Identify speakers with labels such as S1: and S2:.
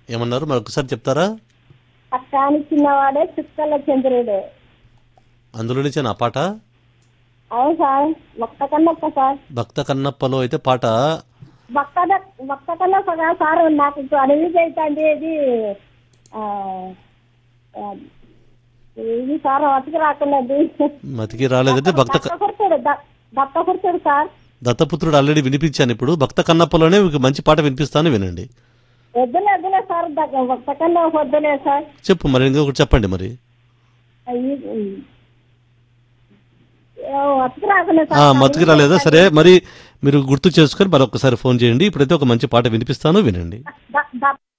S1: ఏమన్నారు మరి ఒకసారి చెప్తారా
S2: పక్కాని చిన్నవాడే చుక్కల చంద్రుడే
S1: అందులో నుంచే నా పాట
S2: అవును సార్ ఒక్క కన్నా ఒక్క సార్
S1: భక్త కన్నప్పలో అయితే పాట
S2: ఒక్క ఒక్క కన్నా ఒక్క కాదు సార్ నాకు ఇప్పుడు అడవి అవుతుంది ఇది ఆ, ఆ, ఇది సార్ అతికి రాకున్నది
S1: మతికి రాలేదంటే భక్త క-
S2: దత్తపురుతుడు దత్తపురుతుడు సార్
S1: దత్తపుత్రుడు ఆల్రెడీ వినిపించాను ఇప్పుడు భక్త కన్నప్పలోనే మీకు మంచి పాట వినిపిస్తాను వినండి
S2: వద్దులే వద్దులే సార్ దగ్గ- ఒక్క కన్నా వద్దులే సార్
S1: చెప్పు మరి ఇంకొకటి చెప్పండి మరి
S2: అతికి రాకుండా
S1: ఆ, మతికి రాలేదా సరే మరి మీరు గుర్తు చేసుకొని మరి ఒక్కసారి ఫోన్ చేయండి ఇప్పుడైతే ఒక మంచి పాట వినిపిస్తాను వినండి
S2: ద- ద-